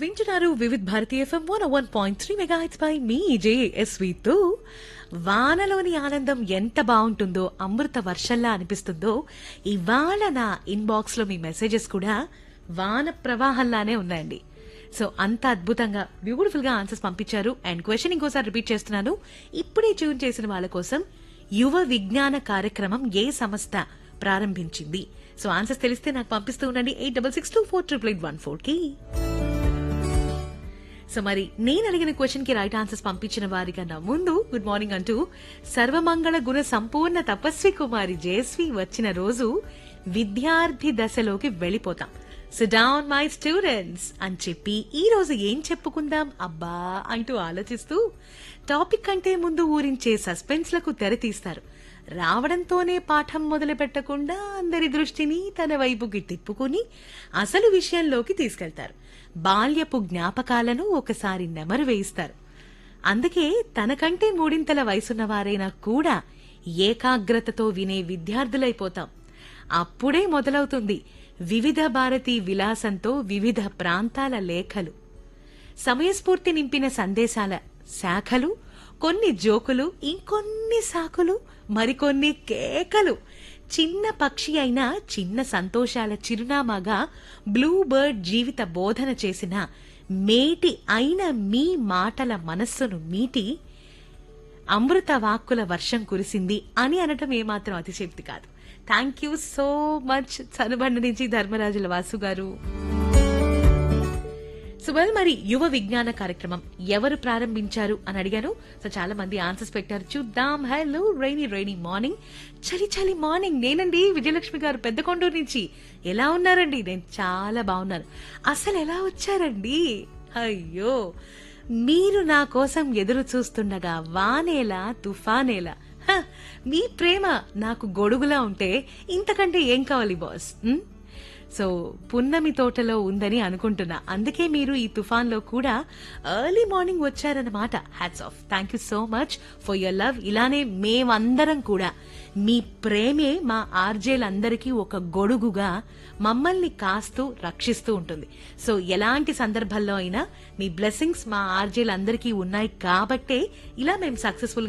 వింటున్నారు Vividh Bharati FM one one point three mega పై మీ జేఎస్వితో వానలోని ఆనందం ఎంత బాగుంటుందో అమృత వర్షంలా అనిపిస్తుందో ఇవాళ నా ఇన్బాక్స్ లో మీ మెసేజెస్ కూడా వాన ప్రవాహంలానే ఉన్నాయండి సో అంత అద్భుతంగా బ్యూటిఫుల్ గా ఆన్సర్స్ పంపించారు అండ్ క్వశ్చన్ ఇంకోసారి రిపీట్ చేస్తున్నాను ఇప్పుడే ట్యూన్ చేసిన వాళ్ళ కోసం యువ విజ్ఞాన కార్యక్రమం ఏ సంస్థ ప్రారంభించింది సో ఆన్సర్స్ తెలిస్తే నాకు పంపిస్తూ ఉండండి eight double six two four triple eight one four కి సో మరి నేను అడిగిన క్వశ్చన్ కి రైట్ ఆన్సర్స్ పంపించిన వారికన్నా ముందు గుడ్ మార్నింగ్ అంటూ సర్వమంగళ గుణ సంపూర్ణ తపస్వి కుమారి జయశ్రీ వచ్చిన రోజు విద్యార్థి దశలోకి వెళ్ళిపోతాం సో డౌన్ మై స్టూడెంట్స్ అని చెప్పి ఈ రోజు ఏం చెప్పుకుందాం అబ్బా అంటూ ఆలోచిస్తూ టాపిక్ కంటే ముందు ఊరించే సస్పెన్స్ లకు తెర తీస్తారు రావడంతోనే పాఠం మొదలు పెట్టకుండా అందరి దృష్టిని తన వైపుకి తిప్పుకుని అసలు విషయంలోకి తీసుకెళ్తారు బాల్యపు జ్ఞాపకాలను ఒకసారి నెమరు వేయిస్తారు అందుకే తనకంటే మూడింతల వయసున్న వారైనా కూడా ఏకాగ్రతతో వినే విద్యార్థులైపోతాం అప్పుడే మొదలవుతుంది వివిధ భారతి విలాసంతో వివిధ ప్రాంతాల లేఖలు సమయస్ఫూర్తి నింపిన సందేశాల శాఖలు కొన్ని జోకులు ఇంకొన్ని సాకులు మరికొన్ని కేకలు చిన్న పక్షి అయినా చిన్న సంతోషాల చిరునామాగా బ్లూ బర్డ్ జీవిత బోధన చేసిన మేటి అయిన మీ మాటల మనస్సును మీటి అమృత వాక్కుల వర్షం కురిసింది అని అనటం ఏమాత్రం అతిశక్తి కాదు thank you so much Chanubanda నుంచి ధర్మరాజుల వాసు గారు సో వెల్ మరి యువ విజ్ఞాన కార్యక్రమం ఎవరు ప్రారంభించారు అని అడిగాను సో చాలా మంది ఆన్సర్స్ పెట్టారు చూద్దాం హలో రైనీ రైనీ మార్నింగ్ చలి చలి మార్నింగ్ నేనండి విజయలక్ష్మి గారు పెద్ద కొండూరు నుంచి ఎలా ఉన్నారండి నేను చాలా బాగున్నాను అసలు ఎలా వచ్చారండి అయ్యో మీరు నా కోసం ఎదురు చూస్తుండగా వానేలా తుఫానేలా హ, మీ ప్రేమ నాకు గొడుగులా ఉంటే ఇంతకంటే ఏం కావాలి బాస్ ఉం? సో పున్నమి తోటలో ఉందని అనుకుంటున్నా అందుకే మీరు ఈ తుఫాన్లో కూడా ఎర్లీ మార్నింగ్ వచ్చారన్నమాట hats off thank you so much for your love ఇలానే మేమందరం కూడా మీ ప్రేమే మా ఆర్జేలందరికీ ఒక గొడుగుగా మమ్మల్ని కాస్తూ రక్షిస్తూ ఉంటుంది సో ఎలాంటి సందర్భాల్లో అయినా మీ బ్లెస్సింగ్స్ మా ఆర్జేలందరికీ ఉన్నాయి కాబట్టే ఇలా మేము సక్సెస్ఫుల్